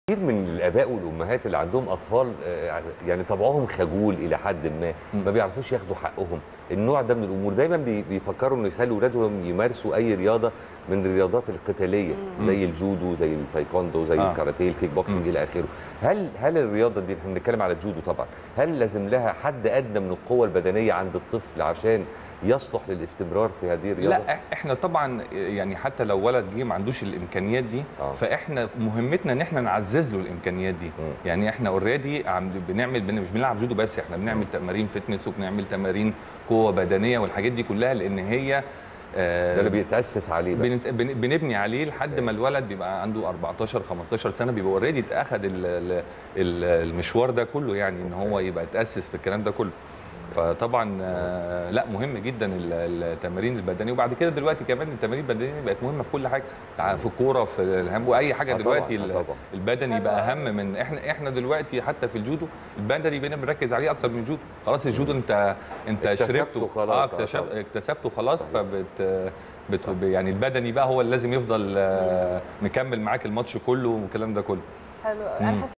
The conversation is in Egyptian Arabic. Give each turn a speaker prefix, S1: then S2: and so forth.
S1: كتير من الاباء والامهات اللي عندهم اطفال آه، يعني طبعهم خجول الى حد ما ما بيعرفوش ياخدوا حقهم النوع ده من الامور دايما بي- بيفكروا انه يخلوا اولادهم يمارسوا اي رياضه من الرياضات القتاليه زي الجودو زي التايكوندو زي
S2: آه.
S1: الكاراتيه الكيك بوكسنج الى اخره هل هل الرياضه دي احنا بنتكلم على الجودو طبعا هل لازم لها حد ادنى من القوه البدنيه عند الطفل عشان يصلح للاستمرار في هذه الرياضه
S2: لا إح- احنا طبعا يعني حتى لو ولد جه ما عندوش الامكانيات دي
S1: آه.
S2: فاحنا مهمتنا ان احنا نعزز له الامكانيات دي
S1: مم.
S2: يعني احنا اوريدي عم بنعمل بن- مش بنلعب جودو بس احنا بنعمل تمارين فتنس وبنعمل تمارين قوه بدنيه والحاجات دي كلها لان هي آه،
S1: ده اللي بيتاسس عليه بقى
S2: بنت- بن- بنبني عليه لحد ما الولد بيبقى عنده 14 15 سنه بيبقى اوريدي اتاخد ال- ال- ال- المشوار ده كله يعني ان هو يبقى اتاسس في الكلام ده كله فطبعا آه، لا مهم جدا ال- التمارين البدنيه وبعد كده دلوقتي كمان التمارين البدنيه بقت مهمه في كل حاجه تع- في الكوره في الهم واي حاجه
S1: آه طبعاً،
S2: دلوقتي
S1: آه
S2: ال-
S1: طبعاً.
S2: البدني بقى اهم من احنا احنا دلوقتي حتى في الجودو البدني بقينا بنركز عليه اكتر من الجودو خلاص الجودو انت انت
S1: اكتسبته
S2: شربته
S1: خلاص،
S2: اه
S1: آه
S2: اكتشف
S1: طبعاً.
S2: اكتسبته خلاص فبت بت يعني البدني بقى هو اللي لازم يفضل آه، مكمل معاك الماتش كله والكلام ده كله
S3: حلو قوي
S2: مم.
S3: انا حاسه